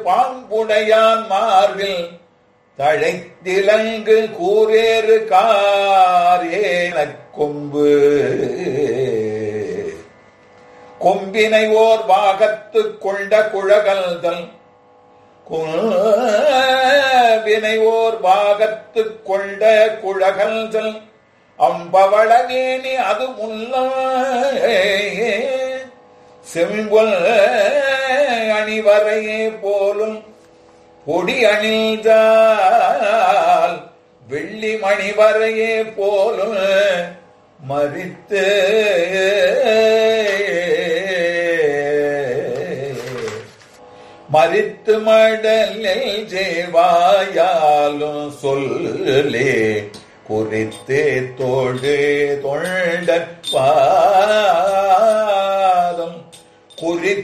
பாம்புடையான் மார்பில் தழைத்திலங்கு கூரேறு காரேனக் கொம்பு கொம்பினை ஓர் வாகத்து கொண்ட குழகல்தல் கொம்பினை ஓர் வாகத்து கொண்ட குழகல்தல் அம்பவளவேணி அது முல்ல செம்பொல் அணிவரையே போலும் பொடி அணிந்தால் வெள்ளி மணிவரையே போலும் மறித்து மறித்து மடலில் ஜேவாயாலும் சொல்லே குறித்தே தோழே தொண்ட பாதம் குறி